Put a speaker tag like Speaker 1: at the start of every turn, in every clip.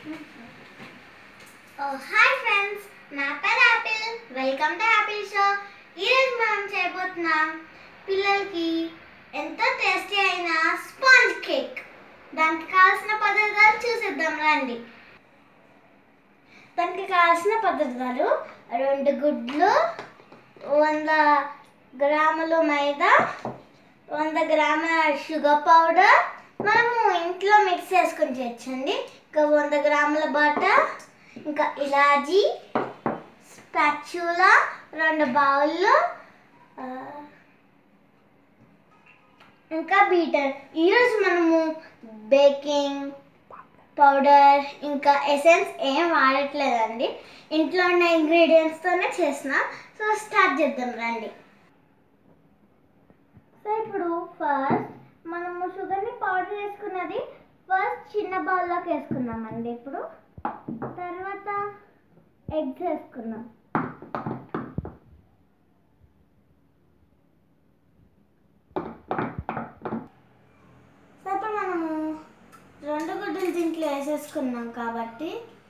Speaker 1: Hi friends నా పేరు Apple welcome to Apple show ఈరోజు మనం చేయబోతున్నాం పిల్లలకి ఎంతో టేస్టీ అయిన స్పాంజ్ కేక్ దానికి కావాల్సిన పదార్థాలు చూసేద్దాం రండి దానికి కావాల్సిన పదార్థాలు రెండు గుడ్లు వంద గ్రాములు మైదా వంద గ్రాముల షుగర్ పౌడర్ మనము ఇంట్లో మిక్స్ చేసుకొని చేయొచ్చండి ఇంకా వంద గ్రాముల బటర్ ఇంకా ఇలాజీ స్పాచ్యూలా రెండు బౌళ్ళు ఆ, ఇంకా బీటర్ ఈరోజు మనము బేకింగ్ పౌడర్ ఇంకా ఎసెన్స్ ఏం వాడట్లేదండి ఇంట్లో ఉన్న ఇంగ్రీడియంట్స్తోనే చేసిన సో స్టార్ట్ చేద్దాం రండి సో ఇప్పుడు ఫస్ట్ మనము షుగర్ని పౌడర్ వేసుకున్నది ఫస్ట్ చిన్న బౌల్లోకి వేసుకున్నామండి ఇప్పుడు తర్వాత ఎగ్స్ వేసుకున్నాం సో ఇప్పుడు మనము రెండు గుడ్డలు దీంట్లో వేసేసుకున్నాం కాబట్టి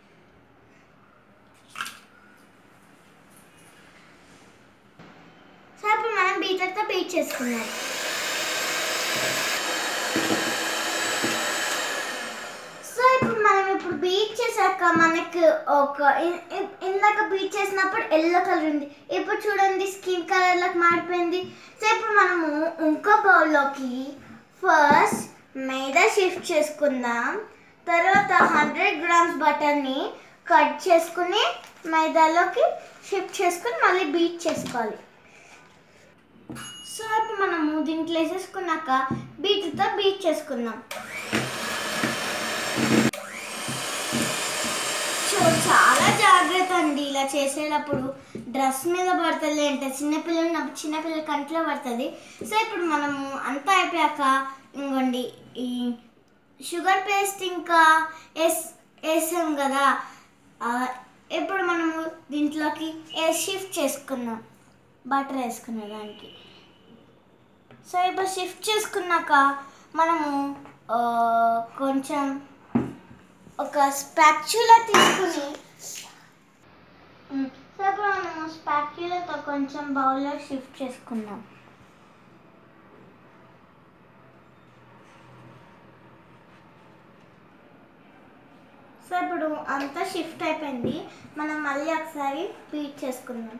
Speaker 1: సో ఇప్పుడు మనం బీటర్తో బీట్ చేసుకున్నాం సో ఇప్పుడు మనం ఇప్పుడు బీట్ చేశాక మనకు ఒక ఇ- ఇ- ఇందాక బీట్ చేసినప్పుడు ఎల్లో కలర్ ఉంది ఇప్పుడు చూడండి స్కిన్ కలర్లోకి మారిపోయింది సో ఇప్పుడు మనము ఇంకో బౌల్లోకి ఫస్ట్ మైదా షిఫ్ట్ చేసుకుందాం తర్వాత హండ్రెడ్ గ్రామ్స్ బటర్ని కట్ చేసుకుని మైదాలోకి షిఫ్ట్ చేసుకుని మళ్ళీ బీట్ చేసుకోవాలి సో ఇప్పుడు మనము దీంట్లో వేసేసుకున్నాక బీట్తో బీట్ చేసుకుందాం సో చాలా జాగ్రత్త అండి ఇలా చేసేటప్పుడు డ్రెస్ మీద పడుతుంది అంటే చిన్నపిల్లలు ఉన్నప్పుడు చిన్నపిల్లల కంట్లో పడుతుంది సో ఇప్పుడు మనము అంతా అయిపోయాక ఇంకోండి ఈ షుగర్ పేస్ట్ ఇంకా వేస్ వేసాం కదా ఆ, ఇప్పుడు మనము దీంట్లోకి షిఫ్ట్ చేసుకున్నాం బటర్ వేసుకునే దానికి సో ఇప్పుడు షిఫ్ట్ చేసుకున్నాక మనము ఆ, కొంచెం ఒక స్పాచ్యులా తీసుకుని ఉమ్, సో ఇప్పుడు మనము స్పాచ్యులాతో కొంచెం బౌల్లో షిఫ్ట్ చేసుకుందాం సో ఇప్పుడు అంతా షిఫ్ట్ అయిపోయింది మనం మళ్ళీ ఒకసారి బీట్ చేసుకుందాం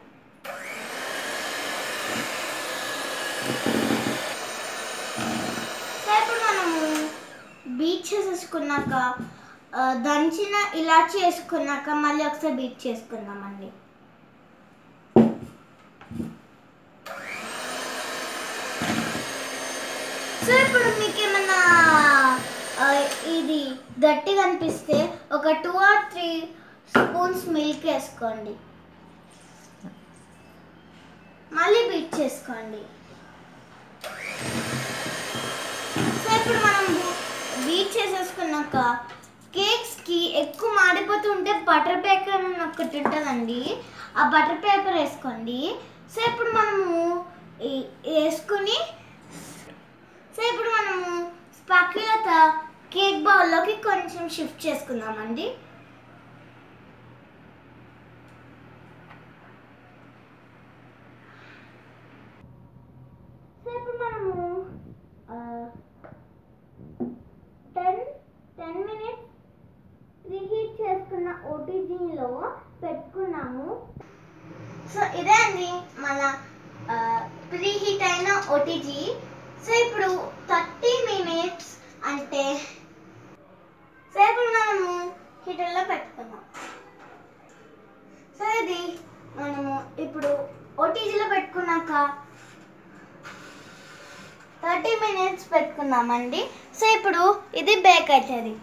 Speaker 1: సో ఇప్పుడు మనము బీట్ చేసేసుకున్నాక ఆ, దంచిన ఇలా చేసుకున్నాక మళ్ళీ ఒకసారి బీట్ చేసుకుందామండి సో ఇప్పుడు మీకు ఏమన్నా ఆ, ఇది గట్టిగా అనిపిస్తే ఒక two or three spoons milk వేసుకోండి మళ్ళీ బీట్ చేసుకోండి సో ఇప్పుడు మనం బీట్ చేసేసుకున్నాక కేక్స్కి ఎక్కువ మాడిపోతుంటే బటర్ పేపర్ అని ఒకటి ఉంటుందండి ఆ బటర్ పేపర్ వేసుకోండి సో ఇప్పుడు మనము ఈ- వేసుకుని సో ఇప్పుడు మనము స్పాక్యులత కేక్ బౌల్లోకి కొంచెం షిఫ్ట్ చేసుకుందామండి సో ఇప్పుడు మనము టెన్ టెన్ మినిట్స్ ప్రీహీట్ చేసుకున్న ఓటీజీలో పెట్టుకున్నాము సో ఇదే అండి మన ప్రీహీట్ అయిన ఓటీజీ సో ఇప్పుడు థర్టీ మినిట్స్ అంటే సో ఇప్పుడు మనము హీటర్లో పెట్టుకున్నాం సో ఇది మనము ఇప్పుడు ఓటీజీలో పెట్టుకున్నాక థర్టీ మినిట్స్ పెట్టుకున్నామండి సో ఇప్పుడు ఇది బేక్ అవుతుంది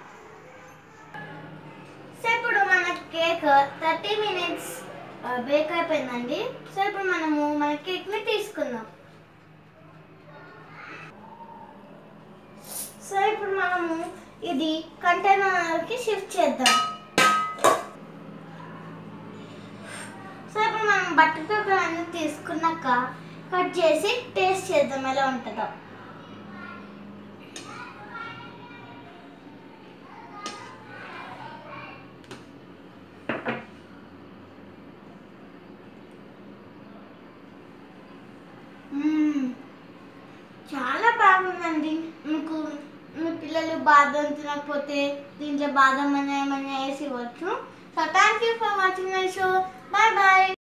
Speaker 1: సో ఇప్పుడు మన కేక్ థర్టీ మినిట్స్ బేక్ అయిపోయిందండి సో ఇప్పుడు మనము మన కేక్ని తీసుకుందాం సో ఇప్పుడు మనము ఇది కంటైనర్కి షిఫ్ట్ చేద్దాం సో ఇప్పుడు మనం బటర్ పేపర్ అన్ని తీసుకున్నాక కట్ చేసి టేస్ట్ చేద్దాం ఎలా ఉంటుందో మ్మ్. చాలా బాగుందండి మీకు మీ పిల్లలు బాదం తినకపోతే దీంట్లో బాదం అనే ఏమైనా వేసి ఇవ్వచ్చు so thank you for watching my show bye bye